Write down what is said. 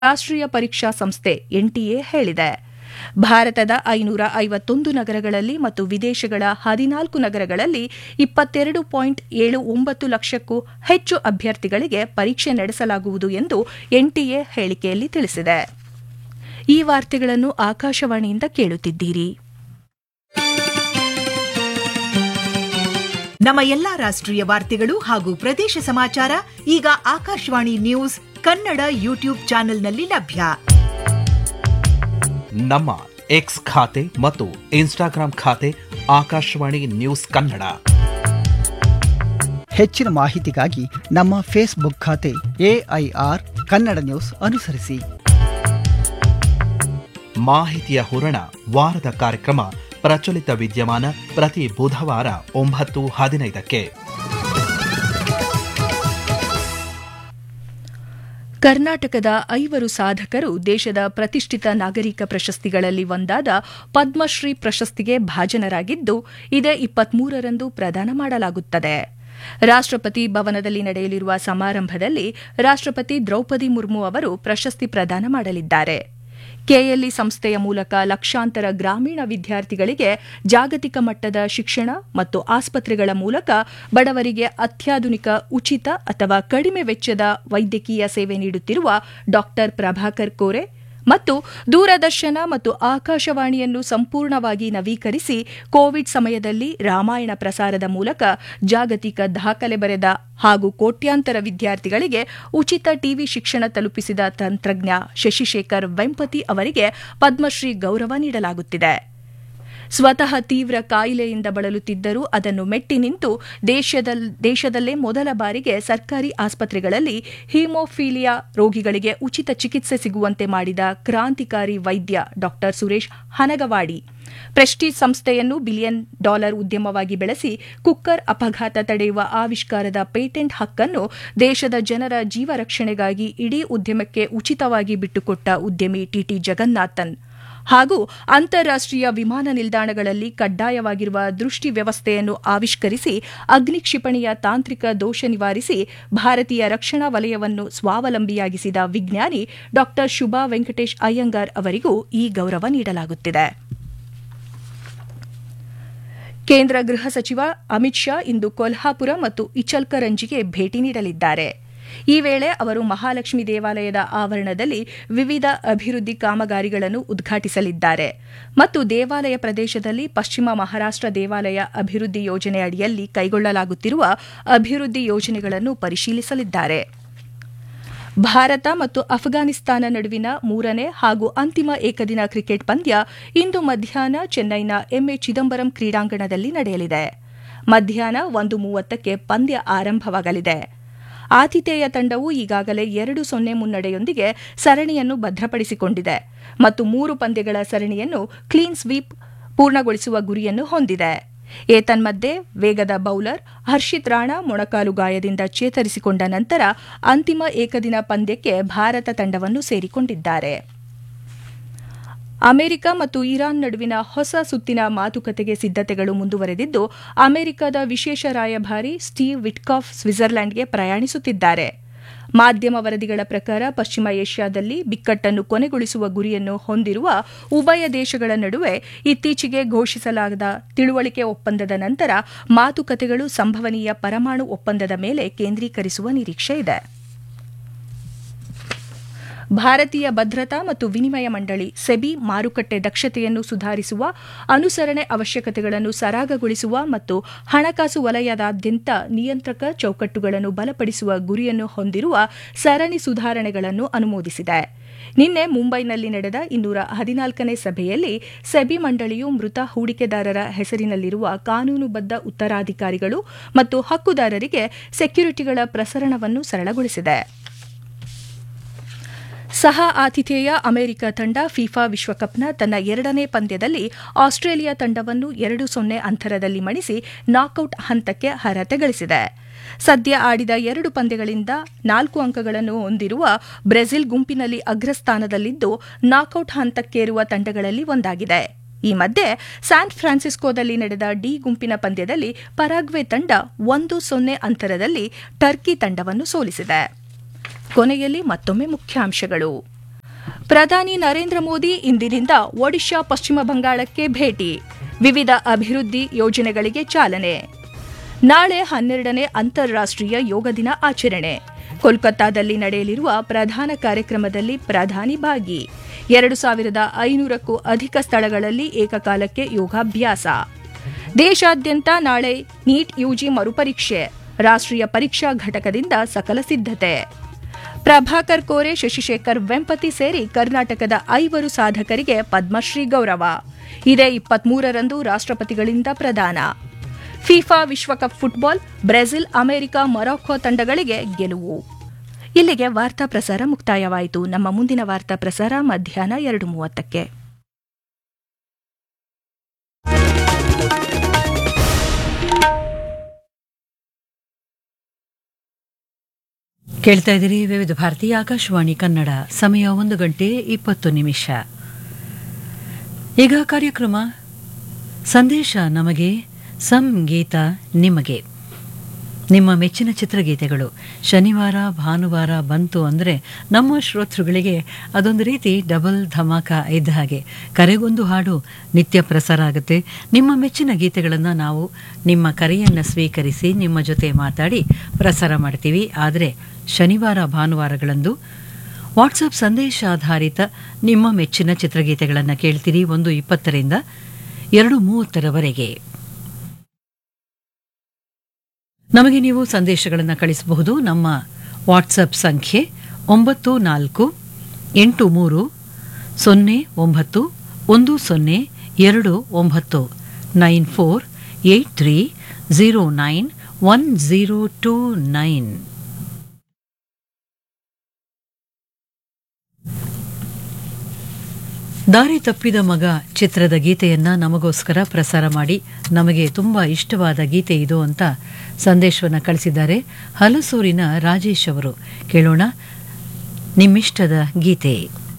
ರಾಷ್ಟ್ರೀಯ ಪರೀಕ್ಷಾ ಸಂಸ್ಥೆ ಎನ್ಟಿಎ ಹೇಳಿದೆ ಭಾರತದ ಐನೂರ ಐವತ್ತೊಂದು ನಗರಗಳಲ್ಲಿ ಮತ್ತು ವಿದೇಶಗಳ ಹದಿನಾಲ್ಕು ನಗರಗಳಲ್ಲಿ ಇಪ್ಪತ್ತೆರಡು ಪಾಯಿಂಟ್ ಏಳು ಒಂಬತ್ತು ಲಕ್ಷಕ್ಕೂ ಹೆಚ್ಚು ಅಭ್ಯರ್ಥಿಗಳಿಗೆ ಪರೀಕ್ಷೆ ನಡೆಸಲಾಗುವುದು ಎಂದು ಎನ್ಟಿಎ ಹೇಳಿಕೆಯಲ್ಲಿ ತಿಳಿಸಿದೆ ಈ ವಾರ್ತೆಗಳನ್ನು ಆಕಾಶವಾಣಿಯಿಂದ ಕೇಳುತ್ತಿದ್ದೀರಿ ನಮ್ಮ ಎಲ್ಲಾ ರಾಷ್ಟ್ರೀಯ ವಾರ್ತೆಗಳು ಹಾಗೂ ಪ್ರದೇಶ ಸಮಾಚಾರ ಈಗ ಆಕಾಶವಾಣಿ ನ್ಯೂಸ್ ಕನ್ನಡ ಯೂಟ್ಯೂಬ್ ಚಾನೆಲ್ನಲ್ಲಿ ಲಭ್ಯ ನಮ್ಮ ಎಕ್ಸ್ ಖಾತೆ ಮತ್ತು ಇನ್ಸ್ಟಾಗ್ರಾಂ ಖಾತೆ ಆಕಾಶವಾಣಿ ನ್ಯೂಸ್ ಕನ್ನಡ ಹೆಚ್ಚಿನ ಮಾಹಿತಿಗಾಗಿ ನಮ್ಮ ಫೇಸ್ಬುಕ್ ಖಾತೆ ಎಐಆರ್ ಕನ್ನಡ ನ್ಯೂಸ್ ಅನುಸರಿಸಿ ಮಾಹಿತಿಯ ಹೂರಣ ವಾರದ ಕಾರ್ಯಕ್ರಮ ಪ್ರಚಲಿತ ವಿದ್ಯಮಾನ ಪ್ರತಿ ಬುಧವಾರ ಒಂಬತ್ತು ಹದಿನೈದಕ್ಕೆ ಕರ್ನಾಟಕದ ಐವರು ಸಾಧಕರು ದೇಶದ ಪ್ರತಿಷ್ಠಿತ ನಾಗರಿಕ ಪ್ರಶಸ್ತಿಗಳಲ್ಲಿ ಒಂದಾದ ಪದ್ಮಶ್ರೀ ಪ್ರಶಸ್ತಿಗೆ ಭಾಜನರಾಗಿದ್ದು ಇದೇ ಇಪ್ಪತ್ಮೂರರಂದು ಪ್ರದಾನ ಮಾಡಲಾಗುತ್ತದೆ ರಾಷ್ಟ್ರಪತಿ ಭವನದಲ್ಲಿ ನಡೆಯಲಿರುವ ಸಮಾರಂಭದಲ್ಲಿ ರಾಷ್ಟ್ರಪತಿ ದ್ರೌಪದಿ ಮುರ್ಮು ಅವರು ಪ್ರಶಸ್ತಿ ಪ್ರದಾನ ಮಾಡಲಿದ್ದಾರೆ ಕೆಎಲ್ಇ ಸಂಸ್ಥೆಯ ಮೂಲಕ ಲಕ್ಷಾಂತರ ಗ್ರಾಮೀಣ ವಿದ್ಯಾರ್ಥಿಗಳಿಗೆ ಜಾಗತಿಕ ಮಟ್ಟದ ಶಿಕ್ಷಣ ಮತ್ತು ಆಸ್ಪತ್ರೆಗಳ ಮೂಲಕ ಬಡವರಿಗೆ ಅತ್ಯಾಧುನಿಕ ಉಚಿತ ಅಥವಾ ಕಡಿಮೆ ವೆಚ್ಚದ ವೈದ್ಯಕೀಯ ಸೇವೆ ನೀಡುತ್ತಿರುವ ಡಾ ಪ್ರಭಾಕರ್ ಕೋರೆ ಮತ್ತು ದೂರದರ್ಶನ ಮತ್ತು ಆಕಾಶವಾಣಿಯನ್ನು ಸಂಪೂರ್ಣವಾಗಿ ನವೀಕರಿಸಿ ಕೋವಿಡ್ ಸಮಯದಲ್ಲಿ ರಾಮಾಯಣ ಪ್ರಸಾರದ ಮೂಲಕ ಜಾಗತಿಕ ದಾಖಲೆ ಬರೆದ ಹಾಗೂ ಕೋಟ್ಯಾಂತರ ವಿದ್ಯಾರ್ಥಿಗಳಿಗೆ ಉಚಿತ ಟಿವಿ ಶಿಕ್ಷಣ ತಲುಪಿಸಿದ ತಂತ್ರಜ್ಞ ಶಶಿಶೇಖರ್ ವೆಂಪತಿ ಅವರಿಗೆ ಪದ್ಮಶ್ರೀ ಗೌರವ ನೀಡಲಾಗುತ್ತಿದೆ ಸ್ವತಃ ತೀವ್ರ ಕಾಯಿಲೆಯಿಂದ ಬಳಲುತ್ತಿದ್ದರೂ ಅದನ್ನು ಮೆಟ್ಟಿ ನಿಂತು ದೇಶದಲ್ಲೇ ಮೊದಲ ಬಾರಿಗೆ ಸರ್ಕಾರಿ ಆಸ್ಪತ್ರೆಗಳಲ್ಲಿ ಹಿಮೋಫೀಲಿಯಾ ರೋಗಿಗಳಿಗೆ ಉಚಿತ ಚಿಕಿತ್ಸೆ ಸಿಗುವಂತೆ ಮಾಡಿದ ಕ್ರಾಂತಿಕಾರಿ ವೈದ್ಯ ಡಾ ಸುರೇಶ್ ಹನಗವಾಡಿ ಪ್ರೆಸ್ಟೀಜ್ ಸಂಸ್ಥೆಯನ್ನು ಬಿಲಿಯನ್ ಡಾಲರ್ ಉದ್ಯಮವಾಗಿ ಬೆಳೆಸಿ ಕುಕ್ಕರ್ ಅಪಘಾತ ತಡೆಯುವ ಆವಿಷ್ಕಾರದ ಪೇಟೆಂಟ್ ಹಕ್ಕನ್ನು ದೇಶದ ಜನರ ಜೀವ ರಕ್ಷಣೆಗಾಗಿ ಇಡೀ ಉದ್ಯಮಕ್ಕೆ ಉಚಿತವಾಗಿ ಬಿಟ್ಟುಕೊಟ್ಟ ಉದ್ಯಮಿ ಟಿಟಿ ಜಗನ್ನಾಥನ್ ಹಾಗೂ ಅಂತಾರಾಷ್ಟೀಯ ವಿಮಾನ ನಿಲ್ದಾಣಗಳಲ್ಲಿ ಕಡ್ಡಾಯವಾಗಿರುವ ದೃಷ್ಟಿ ವ್ಯವಸ್ಥೆಯನ್ನು ಆವಿಷ್ಕರಿಸಿ ಅಗ್ನಿ ಕ್ಷಿಪಣಿಯ ತಾಂತ್ರಿಕ ದೋಷ ನಿವಾರಿಸಿ ಭಾರತೀಯ ರಕ್ಷಣಾ ವಲಯವನ್ನು ಸ್ವಾವಲಂಬಿಯಾಗಿಸಿದ ವಿಜ್ಞಾನಿ ಡಾ ಶುಭಾ ವೆಂಕಟೇಶ್ ಅಯ್ಯಂಗಾರ್ ಅವರಿಗೂ ಈ ಗೌರವ ನೀಡಲಾಗುತ್ತಿದೆ ಕೇಂದ್ರ ಗೃಹ ಸಚಿವ ಅಮಿತ್ ಶಾ ಇಂದು ಕೊಲ್ಹಾಪುರ ಮತ್ತು ಇಚಲ್ಕರಂಜಿಗೆ ಭೇಟಿ ನೀಡಲಿದ್ದಾರೆ ಈ ವೇಳೆ ಅವರು ಮಹಾಲಕ್ಷ್ಮಿ ದೇವಾಲಯದ ಆವರಣದಲ್ಲಿ ವಿವಿಧ ಅಭಿವೃದ್ಧಿ ಕಾಮಗಾರಿಗಳನ್ನು ಉದ್ಘಾಟಿಸಲಿದ್ದಾರೆ ಮತ್ತು ದೇವಾಲಯ ಪ್ರದೇಶದಲ್ಲಿ ಪಶ್ಚಿಮ ಮಹಾರಾಷ್ಟ್ರ ದೇವಾಲಯ ಅಭಿವೃದ್ಧಿ ಯೋಜನೆ ಅಡಿಯಲ್ಲಿ ಕೈಗೊಳ್ಳಲಾಗುತ್ತಿರುವ ಅಭಿವೃದ್ಧಿ ಯೋಜನೆಗಳನ್ನು ಪರಿಶೀಲಿಸಲಿದ್ದಾರೆ ಭಾರತ ಮತ್ತು ಅಫ್ಘಾನಿಸ್ತಾನ ನಡುವಿನ ಮೂರನೇ ಹಾಗೂ ಅಂತಿಮ ಏಕದಿನ ಕ್ರಿಕೆಟ್ ಪಂದ್ಯ ಇಂದು ಮಧ್ಯಾಹ್ನ ಚೆನ್ನೈನ ಎಂಎ ಚಿದಂಬರಂ ಕ್ರೀಡಾಂಗಣದಲ್ಲಿ ನಡೆಯಲಿದೆ ಮಧ್ಯಾಹ್ನ ಒಂದು ಮೂವತ್ತಕ್ಕೆ ಪಂದ್ಯ ಆರಂಭವಾಗಲಿದೆ ಆತಿಥೇಯ ತಂಡವು ಈಗಾಗಲೇ ಎರಡು ಸೊನ್ನೆ ಮುನ್ನಡೆಯೊಂದಿಗೆ ಸರಣಿಯನ್ನು ಭದ್ರಪಡಿಸಿಕೊಂಡಿದೆ ಮತ್ತು ಮೂರು ಪಂದ್ಯಗಳ ಸರಣಿಯನ್ನು ಕ್ಲೀನ್ ಸ್ವೀಪ್ ಪೂರ್ಣಗೊಳಿಸುವ ಗುರಿಯನ್ನು ಹೊಂದಿದೆ ಏತನ್ಮಧ್ಯೆ ವೇಗದ ಬೌಲರ್ ಹರ್ಷಿತ್ ರಾಣಾ ಮೊಣಕಾಲು ಗಾಯದಿಂದ ಚೇತರಿಸಿಕೊಂಡ ನಂತರ ಅಂತಿಮ ಏಕದಿನ ಪಂದ್ಯಕ್ಕೆ ಭಾರತ ತಂಡವನ್ನು ಸೇರಿಕೊಂಡಿದ್ದಾರೆ ಅಮೆರಿಕ ಮತ್ತು ಇರಾನ್ ನಡುವಿನ ಹೊಸ ಸುತ್ತಿನ ಮಾತುಕತೆಗೆ ಸಿದ್ದತೆಗಳು ಮುಂದುವರೆದಿದ್ದು ಅಮೆರಿಕದ ವಿಶೇಷ ರಾಯಭಾರಿ ಸ್ಟೀವ್ ವಿಟ್ಕಾಫ್ ಸ್ವಿಟ್ಜರ್ಲೆಂಡ್ಗೆ ಪ್ರಯಾಣಿಸುತ್ತಿದ್ದಾರೆ ಮಾಧ್ಯಮ ವರದಿಗಳ ಪ್ರಕಾರ ಪಶ್ಚಿಮ ಏಷ್ಯಾದಲ್ಲಿ ಬಿಕ್ಕಟ್ಟನ್ನು ಕೊನೆಗೊಳಿಸುವ ಗುರಿಯನ್ನು ಹೊಂದಿರುವ ಉಭಯ ದೇಶಗಳ ನಡುವೆ ಇತ್ತೀಚೆಗೆ ಘೋಷಿಸಲಾದ ತಿಳುವಳಿಕೆ ಒಪ್ಪಂದದ ನಂತರ ಮಾತುಕತೆಗಳು ಸಂಭವನೀಯ ಪರಮಾಣು ಒಪ್ಪಂದದ ಮೇಲೆ ಕೇಂದ್ರೀಕರಿಸುವ ನಿರೀಕ್ಷೆ ಇದೆ ಭಾರತೀಯ ಭದ್ರತಾ ಮತ್ತು ವಿನಿಮಯ ಮಂಡಳಿ ಸೆಬಿ ಮಾರುಕಟ್ಟೆ ದಕ್ಷತೆಯನ್ನು ಸುಧಾರಿಸುವ ಅನುಸರಣೆ ಅವಶ್ಯಕತೆಗಳನ್ನು ಸರಾಗಗೊಳಿಸುವ ಮತ್ತು ಹಣಕಾಸು ವಲಯದಾದ್ಯಂತ ನಿಯಂತ್ರಕ ಚೌಕಟ್ಟುಗಳನ್ನು ಬಲಪಡಿಸುವ ಗುರಿಯನ್ನು ಹೊಂದಿರುವ ಸರಣಿ ಸುಧಾರಣೆಗಳನ್ನು ಅನುಮೋದಿಸಿದೆ ನಿನ್ನೆ ಮುಂಬೈನಲ್ಲಿ ನಡೆದ ಇನ್ನೂರ ಹದಿನಾಲ್ಕನೇ ಸಭೆಯಲ್ಲಿ ಸೆಬಿ ಮಂಡಳಿಯು ಮೃತ ಹೂಡಿಕೆದಾರರ ಹೆಸರಿನಲ್ಲಿರುವ ಕಾನೂನುಬದ್ಧ ಉತ್ತರಾಧಿಕಾರಿಗಳು ಮತ್ತು ಹಕ್ಕುದಾರರಿಗೆ ಸೆಕ್ಯುರಿಟಿಗಳ ಪ್ರಸರಣವನ್ನು ಸರಳಗೊಳಿಸಿದೆ ಸಹ ಆತಿಥೇಯ ಅಮೆರಿಕ ತಂಡ ಫಿಫಾ ವಿಶ್ವಕಪ್ನ ತನ್ನ ಎರಡನೇ ಪಂದ್ಯದಲ್ಲಿ ಆಸ್ಟ್ರೇಲಿಯಾ ತಂಡವನ್ನು ಎರಡು ಸೊನ್ನೆ ಅಂತರದಲ್ಲಿ ಮಣಿಸಿ ನಾಕೌಟ್ ಹಂತಕ್ಕೆ ಅರ್ಹತೆ ಗಳಿಸಿದೆ ಸದ್ಯ ಆಡಿದ ಎರಡು ಪಂದ್ಯಗಳಿಂದ ನಾಲ್ಕು ಅಂಕಗಳನ್ನು ಹೊಂದಿರುವ ಬ್ರೆಜಿಲ್ ಗುಂಪಿನಲ್ಲಿ ಅಗ್ರಸ್ಥಾನದಲ್ಲಿದ್ದು ನಾಕೌಟ್ ಹಂತಕ್ಕೇರುವ ತಂಡಗಳಲ್ಲಿ ಒಂದಾಗಿದೆ ಈ ಮಧ್ಯೆ ಸ್ಯಾನ್ ಫ್ರಾನ್ಸಿಸ್ಕೋದಲ್ಲಿ ನಡೆದ ಡಿ ಗುಂಪಿನ ಪಂದ್ಯದಲ್ಲಿ ಪರಾಗ್ವೆ ತಂಡ ಒಂದು ಸೊನ್ನೆ ಅಂತರದಲ್ಲಿ ಟರ್ಕಿ ತಂಡವನ್ನು ಸೋಲಿಸಿದೆ ಕೊನೆಯಲ್ಲಿ ಮತ್ತೊಮ್ಮೆ ಮುಖ್ಯಾಂಶಗಳು ಪ್ರಧಾನಿ ನರೇಂದ್ರ ಮೋದಿ ಇಂದಿನಿಂದ ಒಡಿಶಾ ಪಶ್ಚಿಮ ಬಂಗಾಳಕ್ಕೆ ಭೇಟಿ ವಿವಿಧ ಅಭಿವೃದ್ಧಿ ಯೋಜನೆಗಳಿಗೆ ಚಾಲನೆ ನಾಳೆ ಹನ್ನೆರಡನೇ ಅಂತಾರಾಷ್ಟ್ರೀಯ ಯೋಗ ದಿನ ಆಚರಣೆ ಕೋಲ್ಕತ್ತಾದಲ್ಲಿ ನಡೆಯಲಿರುವ ಪ್ರಧಾನ ಕಾರ್ಯಕ್ರಮದಲ್ಲಿ ಪ್ರಧಾನಿ ಭಾಗಿ ಎರಡು ಸಾವಿರದ ಐನೂರಕ್ಕೂ ಅಧಿಕ ಸ್ಥಳಗಳಲ್ಲಿ ಏಕಕಾಲಕ್ಕೆ ಯೋಗಾಭ್ಯಾಸ ದೇಶಾದ್ಯಂತ ನಾಳೆ ನೀಟ್ ಯುಜಿ ಮರುಪರೀಕ್ಷೆ ರಾಷ್ಟ್ರೀಯ ಪರೀಕ್ಷಾ ಘಟಕದಿಂದ ಸಕಲ ಸಿದ್ಧತೆ ಪ್ರಭಾಕರ್ ಕೋರೆ ಶಶಿಶೇಖರ್ ವೆಂಪತಿ ಸೇರಿ ಕರ್ನಾಟಕದ ಐವರು ಸಾಧಕರಿಗೆ ಪದ್ಮಶ್ರೀ ಗೌರವ ಇದೇ ಇಪ್ಪತ್ಮೂರರಂದು ರಾಷ್ಟ್ರಪತಿಗಳಿಂದ ಪ್ರದಾನ ಫಿಫಾ ವಿಶ್ವಕಪ್ ಫುಟ್ಬಾಲ್ ಬ್ರೆಜಿಲ್ ಅಮೆರಿಕ ಮೊರಾಕೊ ತಂಡಗಳಿಗೆ ಗೆಲುವು ಇಲ್ಲಿಗೆ ವಾರ್ತಾ ಪ್ರಸಾರ ಮುಕ್ತಾಯವಾಯಿತು ನಮ್ಮ ಮುಂದಿನ ವಾರ್ತಾ ಪ್ರಸಾರ ಮಧ್ಯಾಹ್ನ ಎರಡು ಮೂವತ್ತಕ್ಕೆ ಕೇಳ್ತಾ ಇದ್ದೀರಿ ವಿವಿಧ ಭಾರತೀಯ ಆಕಾಶವಾಣಿ ಕನ್ನಡ ಸಮಯ ಒಂದು ಗಂಟೆ ಇಪ್ಪತ್ತು ನಿಮಿಷ ಈಗ ಕಾರ್ಯಕ್ರಮ ಸಂದೇಶ ನಮಗೆ ಸಂಗೀತ ನಿಮಗೆ ನಿಮ್ಮ ಮೆಚ್ಚಿನ ಚಿತ್ರಗೀತೆಗಳು ಶನಿವಾರ ಭಾನುವಾರ ಬಂತು ಅಂದರೆ ನಮ್ಮ ಶ್ರೋತೃಗಳಿಗೆ ಅದೊಂದು ರೀತಿ ಡಬಲ್ ಧಮಾಕ ಇದ್ದ ಹಾಗೆ ಕರೆಗೊಂದು ಹಾಡು ನಿತ್ಯ ಪ್ರಸಾರ ಆಗುತ್ತೆ ನಿಮ್ಮ ಮೆಚ್ಚಿನ ಗೀತೆಗಳನ್ನು ನಾವು ನಿಮ್ಮ ಕರೆಯನ್ನು ಸ್ವೀಕರಿಸಿ ನಿಮ್ಮ ಜೊತೆ ಮಾತಾಡಿ ಪ್ರಸಾರ ಮಾಡ್ತೀವಿ ಆದರೆ ಶನಿವಾರ ಭಾನುವಾರಗಳಂದು ವಾಟ್ಸಪ್ ಸಂದೇಶ ಆಧಾರಿತ ನಿಮ್ಮ ಮೆಚ್ಚಿನ ಚಿತ್ರಗೀತೆಗಳನ್ನು ಕೇಳ್ತೀರಿ ಒಂದು ಇಪ್ಪತ್ತರಿಂದ ಎರಡು ಮೂವತ್ತರವರೆಗೆ ನಮಗೆ ನೀವು ಸಂದೇಶಗಳನ್ನು ಕಳಿಸಬಹುದು ನಮ್ಮ ವಾಟ್ಸಪ್ ಸಂಖ್ಯೆ ಒಂಬತ್ತು ನಾಲ್ಕು ಎಂಟು ಮೂರು ಸೊನ್ನೆ ಒಂಬತ್ತು ಒಂದು ಸೊನ್ನೆ ಎರಡು ಒಂಬತ್ತು nine four eight three zero nine one zero two nine ದಾರಿ ತಪ್ಪಿದ ಮಗ ಚಿತ್ರದ ಗೀತೆಯನ್ನ ನಮಗೋಸ್ಕರ ಪ್ರಸಾರ ಮಾಡಿ ನಮಗೆ ತುಂಬಾ ಇಷ್ಟವಾದ ಗೀತೆ ಇದು ಅಂತ ಸಂದೇಶವನ್ನು ಕಳಿಸಿದ್ದಾರೆ ಹಲಸೂರಿನ ರಾಜೇಶ್ ಅವರು ಕೇಳೋಣ ನಿಮ್ಮಿಷ್ಟದ ಗೀತೆ